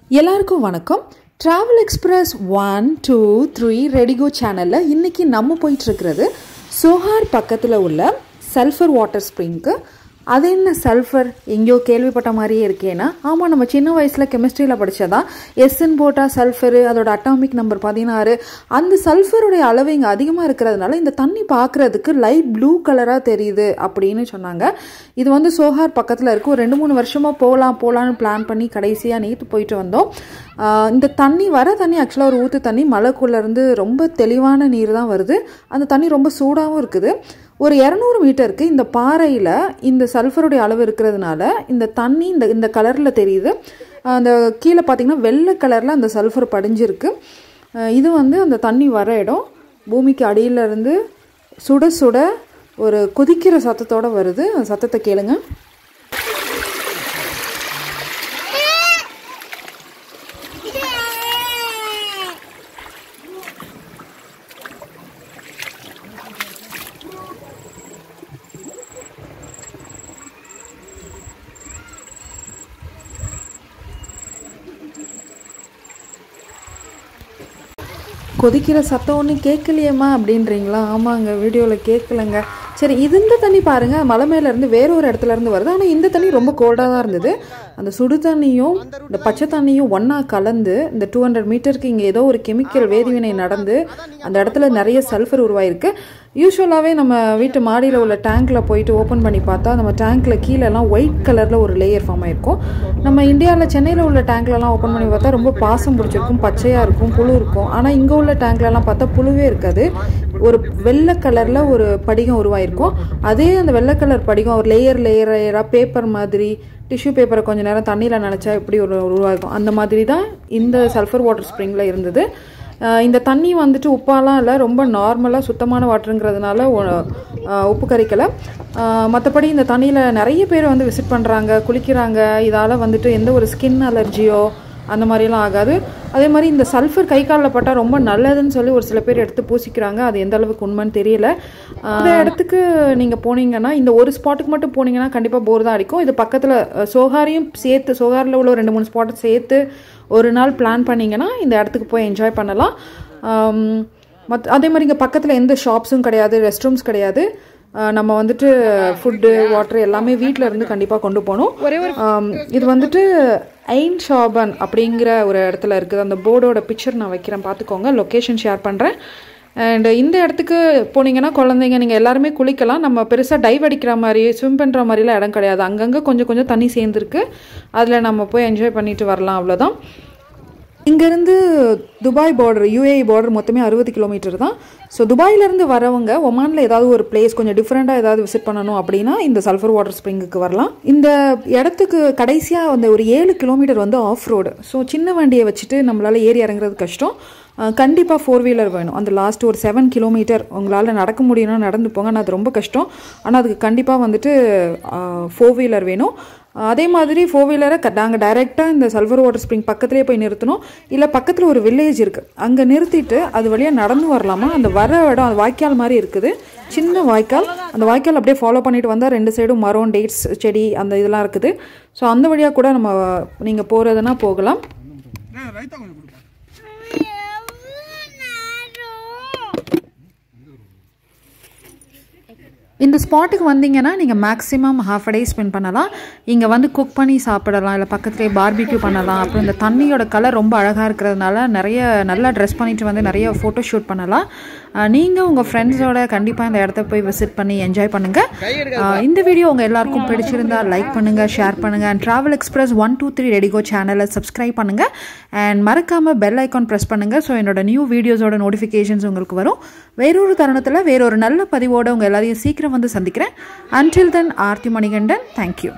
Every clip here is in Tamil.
எல்லாருக்கும் வணக்கம் travel express one two three ready go சேனலில் இன்றைக்கி நம்ம போயிட்டுருக்கிறது சோஹார் பக்கத்தில் உள்ள சல்ஃபர் வாட்டர் ஸ்ப்ரிங்க்கு அது என்ன சல்ஃபர் எங்கேயோ கேள்விப்பட்ட மாதிரியே இருக்கேன்னா ஆமாம் நம்ம சின்ன வயசில் கெமிஸ்ட்ரியில் படித்ததா எஸ்என் போட்டால் சல்ஃபரு அதோட அட்டாமிக் நம்பர் பதினாறு அந்த சல்ஃபருடைய அளவு இங்கே அதிகமாக இருக்கிறதுனால இந்த தண்ணி பார்க்குறதுக்கு லைட் ப்ளூ கலராக தெரியுது அப்படின்னு சொன்னாங்க இது வந்து சோஹார் பக்கத்தில் இருக்குது ஒரு ரெண்டு மூணு வருஷமாக போகலாம் போகலான்னு பிளான் பண்ணி கடைசியாக நேற்று போயிட்டு வந்தோம் ஆஹ் இந்த தண்ணி வர தண்ணி ஆக்சுவலாக ஒரு ஊற்று தண்ணி மலைக்குள்ளேருந்து ரொம்ப தெளிவான நீர் தான் வருது அந்த தண்ணி ரொம்ப சூடாகவும் இருக்குது ஒரு இரநூறு மீட்டருக்கு இந்த பாறையில் இந்த சல்ஃபருடைய அளவு இருக்கிறதுனால இந்த தண்ணி இந்த இந்த கலரில் தெரியுது அந்த கீழே பார்த்தீங்கன்னா வெள்ளை கலரில் அந்த சல்ஃபர் படிஞ்சிருக்கு அஹ் இது வந்து அந்த தண்ணி வர இடம் பூமிக்கு அடியில இருந்து சுட சுட ஒரு கொதிக்கிற சத்தத்தோட வருது அந்த சத்தத்தை கேளுங்க கொதிக்கிற சத்தம் ஒன்றும் கேட்கலையேம்மா அப்படின்றீங்களா ஆமாங்க வீடியோவில் கேட்கலங்க சரி இது இந்த தண்ணி பாருங்கள் மலை மேல இருந்து வேற ஒரு இடத்துல இருந்து வருது ஆனால் இந்த தண்ணி ரொம்ப கோல்டாக தான் இருந்தது அந்த சுடு தண்ணியும் இந்த பச்சை தண்ணியும் ஒன்றா கலந்து இந்த டூ ஹண்ட்ரட் மீட்டருக்கு இங்கே ஏதோ ஒரு கெமிக்கல் வேதிவினை நடந்து அந்த இடத்துல நிறைய சல்ஃபர் உருவாயிருக்கு யூஸ்வலாகவே நம்ம வீட்டு மாடியில் உள்ள டேங்க்கில் போயிட்டு ஓப்பன் பண்ணி பார்த்தா நம்ம டேங்க்கில் கீழெல்லாம் ஒயிட் கலரில் ஒரு லேயர் ஃபார்ம் ஆயிருக்கும் நம்ம இந்தியாவில் சென்னையில் உள்ள டேங்க்லலாம் ஓப்பன் பண்ணி பார்த்தா ரொம்ப பாசம் பிடிச்சிருக்கும் பச்சையாக இருக்கும் புழு இருக்கும் ஆனால் இங்கே உள்ள டேங்க்லலாம் பார்த்தா புழுவே இருக்காது ஒரு வெள்ளை கலரில் ஒரு படிகம் உருவாயிருக்கும் அதே அந்த வெள்ளை கலர் படிகம் ஒரு லேயர் லேயர் லேயராக பேப்பர் மாதிரி டிஷ்யூ பேப்பரை கொஞ்சம் நேரம் தண்ணியில் நினச்சா எப்படி ஒரு உருவாகும் அந்த மாதிரி தான் இந்த சல்ஃபர் வாட்டர் ஸ்ப்ரிங்கில் இருந்தது ஆஹ் இந்த தண்ணி வந்துட்டு உப்பாலாம் இல்லை ரொம்ப நார்மலாக சுத்தமான வாட்டருங்கிறதுனால ஒ- ஆஹ் உப்பு கறிக்கலை மற்றபடி இந்த தண்ணியில் நிறைய பேர் வந்து விசிட் பண்ணுறாங்க குளிக்கிறாங்க இதால் வந்துட்டு எந்த ஒரு ஸ்கின் அலர்ஜியோ அந்த மாதிரிலாம் ஆகாது அதே மாதிரி இந்த சல்ஃபர் கை காலில் பட்டால் ரொம்ப நல்லதுன்னு சொல்லி ஒரு சில பேர் எடுத்து பூசிக்கிறாங்க அது எந்த அளவுக்கு உண்மைன்னு தெரியல ஆஹ் இந்த இடத்துக்கு நீங்கள் போனீங்கன்னா இந்த ஒரு ஸ்பாட்டுக்கு மட்டும் போனீங்கன்னா கண்டிப்பாக போர் தான் அடிக்கும் இது பக்கத்தில் சோகாரையும் சேர்த்து சோகாரில் உள்ள ஒரு ரெண்டு மூணு ஸ்பாட்டை சேர்த்து ஒரு நாள் பிளான் பண்ணிங்கன்னா இந்த இடத்துக்கு போய் என்ஜாய் பண்ணலாம் மத் அதே மாதிரி இங்கே பக்கத்தில் எந்த ஷாப்ஸும் கிடையாது ரெஸ்ட் ரூம்ஸ் கிடையாது ஆஹ் நம்ம வந்துட்டு ஃபுட்டு வாட்டர் எல்லாமே வீட்டில் இருந்து கண்டிப்பாக கொண்டு போகணும் ஆம், இது வந்துட்டு ஐன் ஷாபன் அப்படிங்கிற ஒரு இடத்துல இருக்குது அந்த போர்டோட பிக்சர் நான் வைக்கிறேன் பார்த்துக்கோங்க லொக்கேஷன் ஷேர் பண்ணுறேன் அண்ட் இந்த இடத்துக்கு போனீங்கன்னா குழந்தைங்க நீங்கள் எல்லாருமே குளிக்கலாம் நம்ம பெருசாக டைவ் அடிக்கிற மாதிரி ஸ்விம் பண்ணுற மாதிரிலாம் இடம் கிடையாது அங்கங்கே கொஞ்சம் கொஞ்சம் தண்ணி சேர்ந்துருக்கு அதில் நம்ம போய் என்ஜாய் பண்ணிட்டு வரலாம் அவ்வளோதான் இங்கேருந்து துபாய் பார்டர் யூஏஇ பார்டர் மொத்தமே அறுபது கிலோமீட்டர் தான் ஸோ துபாயிலேருந்து வரவங்க ஒமானில் ஏதாவது ஒரு பிளேஸ் கொஞ்சம் டிஃப்ரெண்ட்டாக ஏதாவது விசிட் பண்ணணும் அப்படின்னா இந்த சல்ஃபர் வாட்டர் ஸ்ப்ரிங்குக்கு வரலாம் இந்த இடத்துக்கு கடைசியாக அந்த ஒரு ஏழு கிலோமீட்டர் வந்து ஆஃப் ரோடு ஸோ சின்ன வண்டியை வச்சுட்டு நம்மளால் ஏறி இறங்குறது கஷ்டம் கண்டிப்பாக ஃபோர் வீலர் வேணும் அந்த லாஸ்ட் ஒரு செவன் கிலோமீட்டர் உங்களால் நடக்க முடியும்னா நடந்து போங்க ஆனால் அது ரொம்ப கஷ்டம் ஆனால் அதுக்கு கண்டிப்பாக வந்துட்டு ஃபோர் வீலர் வேணும் அதே மாதிரி ஃபோர் வீலரை நாங்கள் டைரெக்டாக இந்த சல்ஃபர் வாட்டர் ஸ்ப்ரிங் பக்கத்துலேயே போய் நிறுத்தணும் இல்லை பக்கத்தில் ஒரு வில்லேஜ் இருக்குது அங்கே நிறுத்திட்டு அது வழியாக நடந்து வரலாமா அந்த வர இடம் அது வாய்க்கால் மாதிரி இருக்குது சின்ன வாய்க்கால் அந்த வாய்க்கால் அப்படியே ஃபாலோ பண்ணிட்டு வந்தால் ரெண்டு சைடும் மரம் டேட்ஸ் செடி அந்த இதெல்லாம் இருக்குது ஸோ அந்த வழியாக கூட நம்ம நீங்கள் போகிறதுனா போகலாம் ரைத்தா கொஞ்சம் கொடுப்பா இந்த ஸ்பாட்டுக்கு வந்தீங்கன்னா நீங்கள் மேக்ஸிமம் ஹாஃப் டே ஸ்பெண்ட் பண்ணலாம் இங்கே வந்து குக் பண்ணி சாப்பிடலாம் இல்லை பக்கத்துலேயே பார்பிக்யூ பண்ணலாம் அப்புறம் இந்த தண்ணியோட கலர் ரொம்ப அழகாக இருக்கிறதுனால நிறைய நல்லா ட்ரெஸ் பண்ணிட்டு வந்து நிறைய ஃபோட்டோ ஷூட் பண்ணலாம் நீங்கள் உங்கள் ஃப்ரெண்ட்ஸோட கண்டிப்பாக இந்த இடத்த போய் விசிட் பண்ணி என்ஜாய் பண்ணுங்கள் இந்த வீடியோ உங்கள் எல்லாருக்கும் பிடிச்சிருந்தா லைக் பண்ணுங்கள் ஷேர் பண்ணுங்கள் and travel express one two three ready go சேனலை சப்ஸ்கிரைப் பண்ணுங்கள் அண்ட் மறக்காமல் பெல் ஐக்கான் ப்ரெஸ் பண்ணுங்கள் ஸோ என்னோட நியூ வீடியோஸோட நோட்டிஃபிகேஷன்ஸ் உங்களுக்கு வரும் வேறொரு தருணத்தில் வேறொரு நல்ல பதிவோட உங்கள் எல்லாரையும் சீக்கிரம் வந்து சந்திக்கிறேன் until then Aarthi Manikandan thank you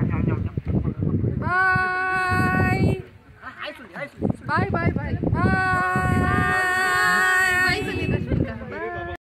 Bye. Bye, bye, bye. Bye.